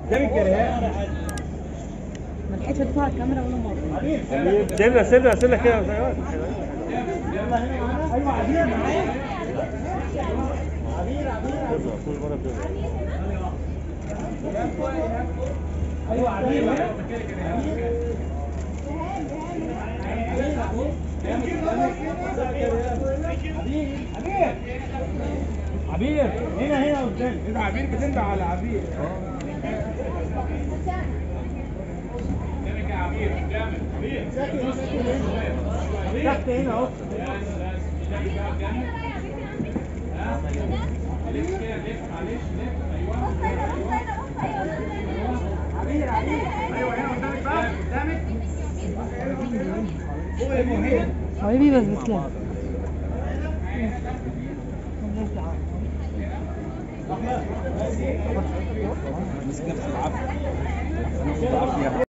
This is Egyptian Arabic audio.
ما لحقتش ادفع الكاميرا ولا مره سيبنا سيبنا سيبنا كده كل مرة بتبقى. عبير هنا هنا قدام اذا عبير بتنبع على عبير تحت هنا اهو عبير عبير ايوه هنا قدامك بقى قدامك حبيبي بس بسلام مسكت في العافيه